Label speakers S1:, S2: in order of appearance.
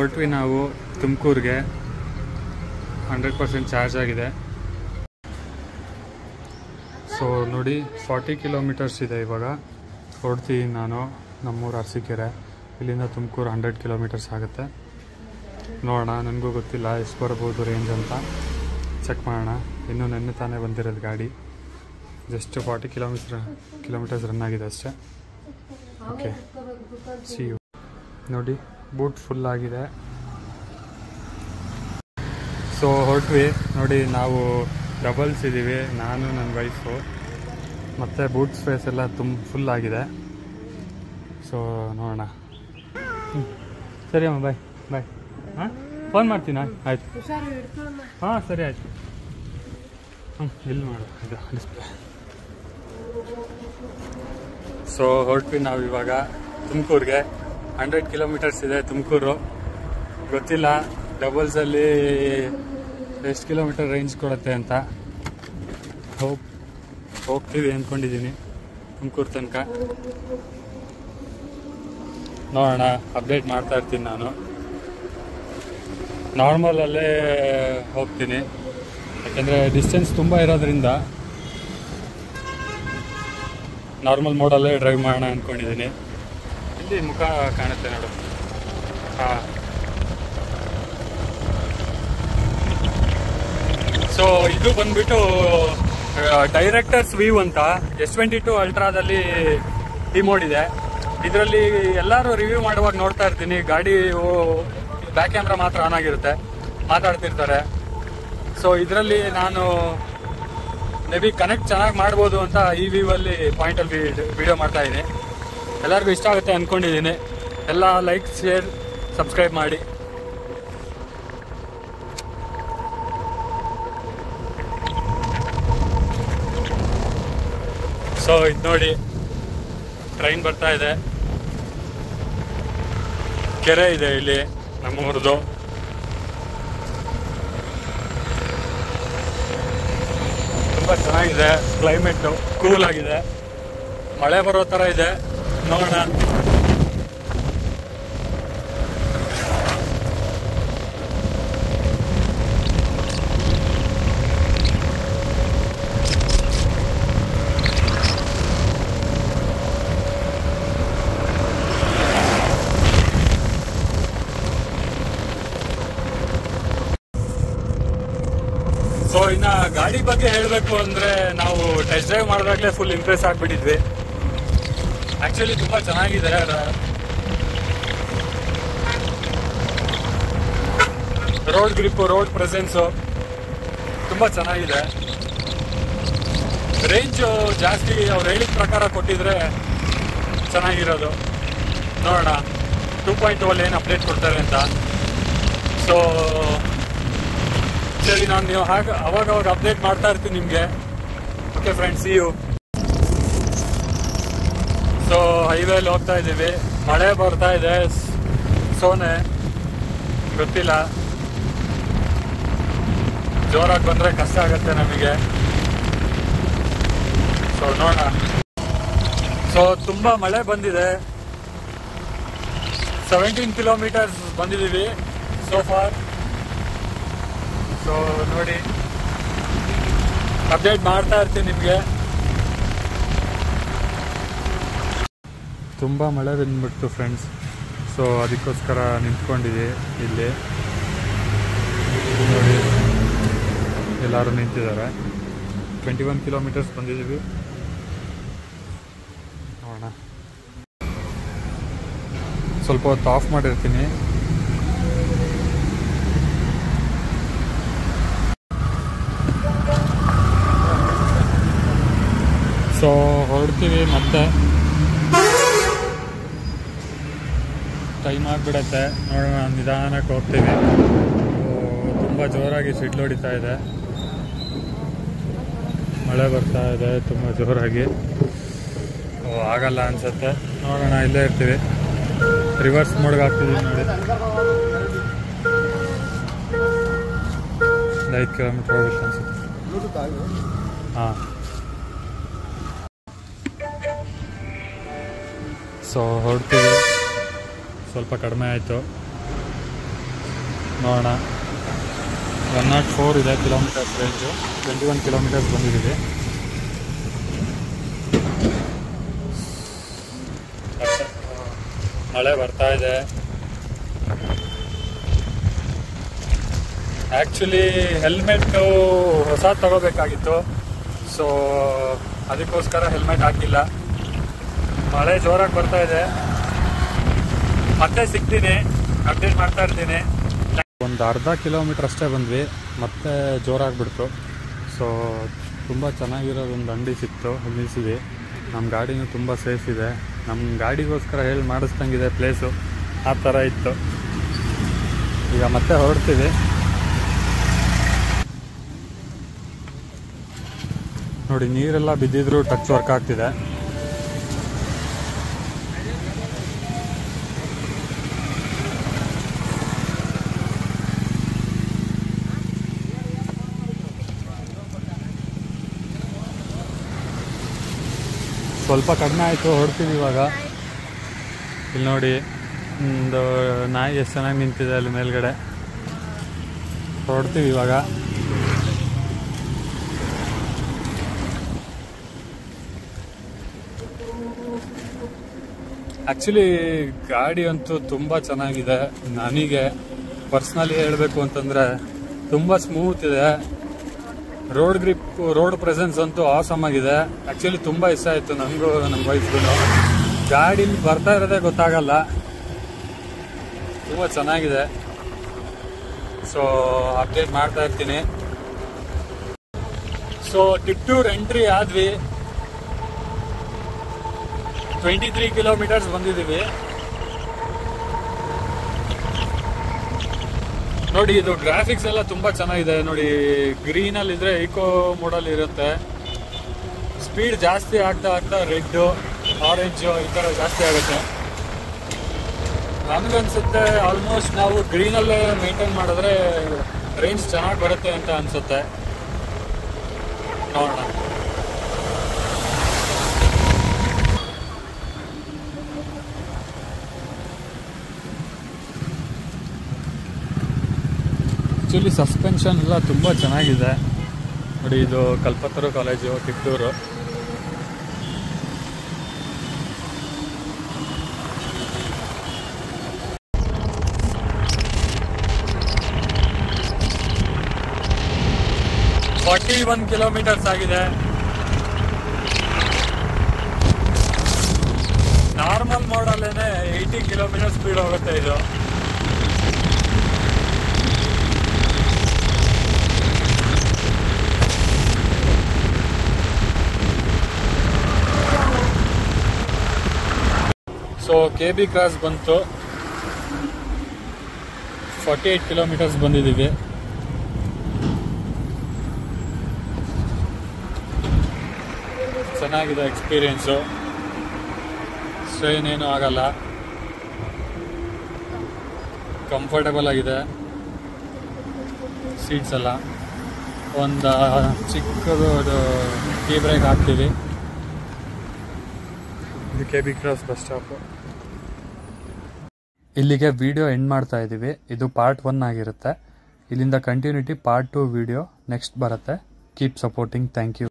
S1: ಹೊರಟ್ವಿ ನಾವು ತುಮಕೂರಿಗೆ ಹಂಡ್ರೆಡ್ ಪರ್ಸೆಂಟ್ ಚಾರ್ಜ್ ಆಗಿದೆ ಸೊ ನೋಡಿ ಫಾರ್ಟಿ ಕಿಲೋಮೀಟರ್ಸ್ ಇದೆ ಇವಾಗ ಹೊರಡ್ತೀನಿ ನಾನು ನಮ್ಮೂರು ಅರಸೀಕೆರೆ ಇಲ್ಲಿಂದ ತುಮಕೂರು ಹಂಡ್ರೆಡ್ ಕಿಲೋಮೀಟರ್ಸ್ ಆಗುತ್ತೆ ನೋಡೋಣ ನನಗೂ ಗೊತ್ತಿಲ್ಲ ಎಷ್ಟು ಬರ್ಬೋದು ರೇಂಜ್ ಅಂತ ಚೆಕ್ ಮಾಡೋಣ ಇನ್ನೂ ನೆನ್ನೆ ತಾನೇ ಬಂದಿರೋದು ಗಾಡಿ just forty kilometer kilometers run ಆಗಿದೆ ಅಷ್ಟೇ ಓಕೆ ಸಿ ಯು ನೋಡಿ ಬೂಟ್ ಫುಲ್ ಆಗಿದೆ ಸೊ ಹೊರಟ್ವಿ ನೋಡಿ ನಾವು ಡಬಲ್ಸ್ ಇದ್ದೀವಿ ನಾನು ನನ್ನ ವೈಫು ಮತ್ತು ಬೂಟ್ ಸ್ಪೇಸ್ ಎಲ್ಲ ತುಂಬ ಫುಲ್ ಆಗಿದೆ ಸೊ ನೋಡೋಣ ಹ್ಮ್. ಸರಿ ಅಮ್ಮ ಬಾಯ್ ಬಾಯ್ ಹಾಂ ಫೋನ್ ಮಾಡ್ತೀನಾ ಆಯ್ತು ಹಾಂ ಸರಿ ಆಯ್ತು ಹ್ಞೂ ಇಲ್ಲಿ ಮಾಡು ಇದು ಡಿಸ್ಪ್ಲೇ ಸೊ ಹೊರಟ್ವಿ ನಾವು ಇವಾಗ ತುಮಕೂರಿಗೆ ಹಂಡ್ರೆಡ್ ಕಿಲೋಮೀಟರ್ಸ್ ಇದೆ ತುಮಕೂರು ಗೊತ್ತಿಲ್ಲ ಡಬಲ್ಸಲ್ಲಿ ಎಷ್ಟು ಕಿಲೋಮೀಟರ್ ರೇಂಜ್ ಕೊಡುತ್ತೆ ಅಂತ ಹೋಗ್ ಹೋಗ್ತೀವಿ ಅಂದ್ಕೊಂಡಿದ್ದೀನಿ ತುಮಕೂರು ತನಕ ನೋಡೋಣ ಅಪ್ಡೇಟ್ ಮಾಡ್ತಾ ಇರ್ತೀನಿ ನಾನು ನಾರ್ಮಲಲ್ಲೇ ಹೋಗ್ತೀನಿ ಯಾಕೆಂದರೆ ಡಿಸ್ಟೆನ್ಸ್ ತುಂಬ ಇರೋದ್ರಿಂದ ನಾರ್ಮಲ್ ಮೋಡಲ್ಲೇ ಡ್ರೈವ್ ಮಾಡೋಣ ಅಂದ್ಕೊಂಡಿದ್ದೀನಿ ಇಲ್ಲಿ ಮುಖ ಕಾಣುತ್ತೆ ನೋಡು ಹಾಂ ಸೊ ಇದು ಬಂದ್ಬಿಟ್ಟು ಡೈರೆಕ್ಟರ್ಸ್ ವ್ಯೂ ಅಂತ ಎಸ್ ಟ್ವೆಂಟಿ ಟು ಅಲ್ಟ್ರಾದಲ್ಲಿ ಈ ಮೋಡ್ ಇದೆ ಇದರಲ್ಲಿ ಎಲ್ಲರೂ ರಿವ್ಯೂ ಮಾಡುವಾಗ ನೋಡ್ತಾ ಇರ್ತೀನಿ ಗಾಡಿ ಬ್ಯಾಕ್ ಕ್ಯಾಮ್ರಾ ಮಾತ್ರ ಆನ್ ಆಗಿರುತ್ತೆ ಮಾತಾಡ್ತಿರ್ತಾರೆ ಸೊ ಇದರಲ್ಲಿ ನಾನು ಮೇ ಬಿ ಕನೆಕ್ಟ್ ಚೆನ್ನಾಗಿ ಮಾಡ್ಬೋದು ಅಂತ ಈ ವ್ಯೂ ಅಲ್ಲಿ ಪಾಯಿಂಟ್ ಅಲ್ಲಿ ವಿಡಿಯೋ ಮಾಡ್ತಾ ಇದ್ದೀನಿ ಎಲ್ಲರಿಗೂ ಇಷ್ಟ ಆಗುತ್ತೆ ಅನ್ಕೊಂಡಿದ್ದೀನಿ ಎಲ್ಲ ಲೈಕ್ ಶೇರ್ ಸಬ್ಸ್ಕ್ರೈಬ್ ಮಾಡಿ ಸೊ ಇದು ನೋಡಿ ಟ್ರೈನ್ ಬರ್ತಾ ಇದೆ ಕೆರೆ ಇದೆ ಇಲ್ಲಿ ನಮ್ಮೂರದು ತುಂಬಾ ಚೆನ್ನಾಗಿದೆ ಕ್ಲೈಮೇಟ್ ಕೂಲ್ ಆಗಿದೆ ಮಳೆ ಬರೋ ತರ ಇದೆ ನೋಡೋಣ ಸೊ ಇನ್ನ ಗಾಡಿ ಬಗ್ಗೆ ಹೇಳಬೇಕು ಅಂದ್ರೆ ನಾವು ಟೆಸ್ಟ್ ಡ್ರೈವ್ ಮಾಡಿದಾಗಲೇ ಫುಲ್ ಇಂಪ್ರೆಸ್ ಆಗ್ಬಿಟ್ಟಿದ್ವಿ ಆಕ್ಚುಲಿ ತುಂಬಾ ಚೆನ್ನಾಗಿದೆ ರೋಡ್ ಗ್ರಿಪ್ ರೋಡ್ ಪ್ರೆಸೆನ್ಸು ತುಂಬಾ ಚೆನ್ನಾಗಿದೆ ರೇಂಜ್ ಜಾಸ್ತಿ ಅವ್ರು ಹೇಳಿದ ಪ್ರಕಾರ ಕೊಟ್ಟಿದ್ರೆ ಚೆನ್ನಾಗಿರೋದು ನೋಡೋಣ ಟೂ ಪಾಯಿಂಟ್ ಅಲ್ಲಿ ಏನು ಅಪ್ಡೇಟ್ ಕೊಡ್ತಾರೆ ಅಂತ ಸೊ ಸರಿ ನಾನು ನೀವು ಹಾಗೆ ಅವಾಗ ಅವಾಗ ಅಪ್ಡೇಟ್ ಮಾಡ್ತಾ ಇರ್ತೀನಿ ನಿಮಗೆ ಓಕೆ ಫ್ರೆಂಡ್ಸ್ ಯು ಸೊ ಹೈವೇಲಿ ಹೋಗ್ತಾ ಇದ್ದೀವಿ ಮಳೆ ಬರ್ತಾ ಇದೆ ಸ್- ಸೋನೆ ಗೊತ್ತಿಲ್ಲ ಜೋರಾಗಿ ಬಂದರೆ ಕಷ್ಟ ಆಗುತ್ತೆ ನಮಗೆ ಸೊ ನೋಡೋಣ ಸೊ ತುಂಬ ಮಳೆ ಬಂದಿದೆ ಸೆವೆಂಟೀನ್ ಕಿಲೋಮೀಟರ್ಸ್ ಬಂದಿದ್ದೀವಿ ಸೋ ಫಾರ್ ಸೊ ನೋಡಿ ಅಪ್ಡೇಟ್ ಮಾಡ್ತಾ ಇರ್ತೀನಿ ನಿಮಗೆ ತುಂಬ ಮಳೆ ಬಂದ್ಬಿಡ್ತು ಫ್ರೆಂಡ್ಸ್ ಸೊ ಅದಕ್ಕೋಸ್ಕರ ನಿಂತ್ಕೊಂಡಿದ್ದೆ ಇಲ್ಲಿ ನೋಡಿ ಎಲ್ಲರೂ ನಿಂತಿದ್ದಾರೆ ಟ್ವೆಂಟಿ ಒನ್ ಕಿಲೋಮೀಟರ್ಸ್ ಬಂದಿದ್ದೀವಿ ನೋಡೋಣ ಸ್ವಲ್ಪ ಹೊತ್ತು ಆಫ್ ಮಾಡಿರ್ತೀನಿ ಸೊ ಹೊರಡ್ತೀವಿ ಮತ್ತೆ ಟೈಮ್ ಆಗಿಬಿಡತ್ತೆ ನೋಡೋಣ ನಿಧಾನಕ್ಕೆ ಹೋಗ್ತೀವಿ ತುಂಬ ಜೋರಾಗಿ ಸಿಡ್ಲು ಹೊಡಿತಾ ಇದೆ ಮಳೆ ಬರ್ತಾ ಇದೆ ತುಂಬ ಜೋರಾಗಿ ಓ, ಆಗಲ್ಲ ಅನ್ಸುತ್ತೆ ನೋಡೋಣ ಇಲ್ಲೇ ಇರ್ತೀವಿ ರಿವರ್ಸ್ ಮೋಡ್ಗೆ ಹಾಕ್ತಿದ್ದೀವಿ ನೋಡಿ ಒಂದು ಐದು ಕಿಲೋಮೀಟ್ರ್ ಹೋಗುತ್ತೆ ಅನ್ಸುತ್ತೆ ಹಾಂ ಸೊ ಹೊರಡ್ತೀವಿ ಸ್ವಲ್ಪ ಕಡಿಮೆ ಆಯಿತು ನೋಡೋಣ ಒನ್ ನಾಟ್ ಫೋರ್ ಇದೆ kilometers range twenty one kilometers ಬಂದಿದ್ದೀವಿ ಮಳೆ ಬರ್ತಾ ಇದೆ ಆ್ಯಕ್ಚುಲಿ ಹೆಲ್ಮೆಟ್ಟು ಹೊಸ ತಗೋಬೇಕಾಗಿತ್ತು ಸೊ ಅದಕ್ಕೋಸ್ಕರ ಹೆಲ್ಮೆಟ್ ಹಾಕಿಲ್ಲ ಮಳೆ ಜೋರಾಗಿ ಬರ್ತಾ ಇದೆ ಮತ್ತೆ ಸಿಗ್ತೀನಿ ಅಪ್ಡೇಟ್ ಮಾಡ್ತಾ ಇರ್ತೀನಿ ಒಂದು ಅರ್ಧ ಕಿಲೋಮೀಟ್ರ್ ಅಷ್ಟೇ ಬಂದ್ವಿ ಮತ್ತೆ ಜೋರಾಗ್ಬಿಡ್ತು ಸೊ ತುಂಬ ಚೆನ್ನಾಗಿರೋದು ಒಂದು ಅಂಗಡಿ ಸಿಕ್ತು ಅಲ್ಲಿ ನಿಲ್ಸಿದ್ವಿ ನಮ್ಮ ಗಾಡಿನೂ ತುಂಬ ಸೇಫ್ ಇದೆ ನಮ್ಮ ಗಾಡಿಗೋಸ್ಕರ ಹೇಳಿ ಮಾಡಿಸ್ದಂಗಿದೆ ಪ್ಲೇಸು ಆ ಥರ ಇತ್ತು ಈಗ ಮತ್ತೆ ಹೊರಡ್ತೀವಿ ನೋಡಿ ನೀರೆಲ್ಲ ಬಿದ್ದಿದ್ರು ಟಚ್ ವರ್ಕ್ ಆಗ್ತಿದೆ ಸ್ವಲ್ಪ ಕಡಿಮೆ ಆಯಿತು ಹೊರಡ್ತೀವಿ ಇವಾಗ ಇಲ್ಲಿ ನೋಡಿ ಒಂದು ನಾಯಿ ಎಷ್ಟು ಚೆನ್ನಾಗಿ ನಿಂತಿದೆ ಅಲ್ಲಿ ಮೇಲ್ಗಡೆ ಹೊರಡ್ತೀವಿ ಇವಾಗ ಆ್ಯಕ್ಚುಲಿ ಗಾಡಿ ಅಂತೂ ತುಂಬ ಚೆನ್ನಾಗಿದೆ ನನಗೆ ಪರ್ಸ್ನಲಿ ಹೇಳಬೇಕು ಅಂತಂದರೆ ತುಂಬ ಸ್ಮೂತ್ ಇದೆ ರೋಡ್ ಗ್ರಿಪ್ ರೋಡ್ ಪ್ರೆಸೆನ್ಸ್ ಅಂತೂ ಆಸಮ್ ಆಗಿದೆ ಆ್ಯಕ್ಚುಲಿ ತುಂಬ ಇಷ್ಟ ಆಯಿತು ನನಗೂ ನಮ್ಮ ವೈಫ್ಗೂ ಗಾಡೀಲಿ ಬರ್ತಾ ಇರೋದೇ ಗೊತ್ತಾಗಲ್ಲ ತುಂಬ ಚೆನ್ನಾಗಿದೆ ಸೊ ಅಪ್ಡೇಟ್ ಮಾಡ್ತಾ ಇರ್ತೀನಿ ಸೊ ಟಿಟ್ಟೂರ್ ಎಂಟ್ರಿ ಆದ್ವಿ ಟ್ವೆಂಟಿ ತ್ರೀ ಕಿಲೋಮೀಟರ್ಸ್ ಬಂದಿದ್ದೀವಿ ನೋಡಿ ಇದು ಗ್ರಾಫಿಕ್ಸ್ ಎಲ್ಲ ತುಂಬಾ ಚೆನ್ನಾಗಿದೆ ನೋಡಿ ಗ್ರೀನ್ ಅಲ್ಲಿ ಇದ್ರೆ ಈಕೋ ಮೋಡಲ್ ಇರುತ್ತೆ ಸ್ಪೀಡ್ ಜಾಸ್ತಿ ಆಗ್ತಾ ಆಗ್ತಾ ರೆಡ್ ಆರೆಂಜ್ ಈ ತರ ಜಾಸ್ತಿ ಆಗುತ್ತೆ ನನ್ಗನ್ಸುತ್ತೆ ಆಲ್ಮೋಸ್ಟ್ ನಾವು ಗ್ರೀನ್ ಅಲ್ಲೇ ಮೇಂಟೈನ್ ಮಾಡಿದ್ರೆ ರೇಂಜ್ ಚೆನ್ನಾಗಿ ಬರುತ್ತೆ ಅಂತ ಅನ್ಸುತ್ತೆ ನೋಡೋಣ ಆ್ಯಕ್ಚುಲಿ ಸಸ್ಪೆನ್ಷನ್ ಎಲ್ಲ ತುಂಬ ಚೆನ್ನಾಗಿದೆ ನೋಡಿ ಇದು Kalpataru college Kittur forty one kilometers ಆಗಿದೆ ನಾರ್ಮಲ್ ಮಾಡಲ್ಲೇನೆ ಏಯ್ಟಿ ಕಿಲೋಮೀಟರ್ ಸ್ಪೀಡ್ ಹೋಗುತ್ತೆ ಇದು ಸೊ ಕೆ ಬಿ ಕ್ರಾಸ್ ಬಂತು ಫಾರ್ಟಿ ಏಯ್ಟ್ ಕಿಲೋಮೀಟರ್ಸ್ ಬಂದಿದ್ದೀವಿ ಚೆನ್ನಾಗಿದೆ ಎಕ್ಸ್ಪೀರಿಯೆನ್ಸು ಸ್ಟ್ರೈನ್ ಏನೂ ಆಗಲ್ಲ ಕಂಫರ್ಟಬಲ್ ಆಗಿದೆ ಸೀಟ್ಸ್ ಎಲ್ಲ ಒಂದು ಚಿಕ್ಕದು ಟೀ ಬ್ರೇಕ್ ಹಾಕ್ತೀವಿ ಇದು K B cross bus stop ಇಲ್ಲಿಗೆ ವಿಡಿಯೋ ಎಂಡ್ ಮಾಡ್ತಾ ಇದ್ದೀವಿ ಇದು ಪಾರ್ಟ್ ಒನ್ ಆಗಿರುತ್ತೆ ಇಲ್ಲಿಂದ continuity part two video next ಬರುತ್ತೆ ಕೀಪ್ ಸಪೋರ್ಟಿಂಗ್ ಥ್ಯಾಂಕ್ ಯು